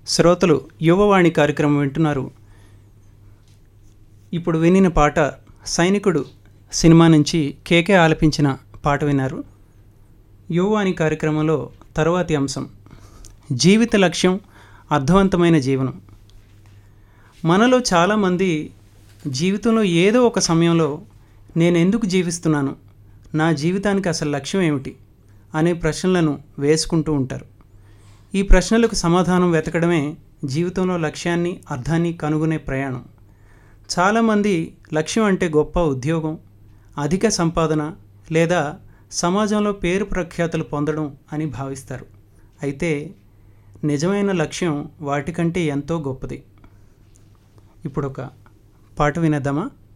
శ్రోతలు యువవాణి కార్యక్రమం వింటున్నారు ఇప్పుడు వినిన పాట సైనికుడు సినిమా నుంచి కేకే ఆలపించిన పాట విన్నారు యువవాణి కార్యక్రమంలో తరువాతి అంశం జీవిత లక్ష్యం అర్థవంతమైన జీవనం మనలో చాలామంది జీవితంలో ఏదో ఒక సమయంలో నేను ఎందుకు జీవిస్తున్నాను నా జీవితానికి అసలు లక్ష్యం ఏమిటి అనే ప్రశ్నలను వేసుకుంటూ ఉంటారు ఈ ప్రశ్నలకు సమాధానం వెతకడమే జీవితంలో లక్ష్యాన్ని అర్థాన్ని కనుగొనే ప్రయాణం చాలామంది లక్ష్యం అంటే గొప్ప ఉద్యోగం అధిక సంపాదన లేదా సమాజంలో పేరు ప్రఖ్యాతులు పొందడం అని భావిస్తారు అయితే నిజమైన లక్ష్యం వాటికంటే ఎంతో గొప్పది ఇప్పుడు ఒక పాట వినేద్దామా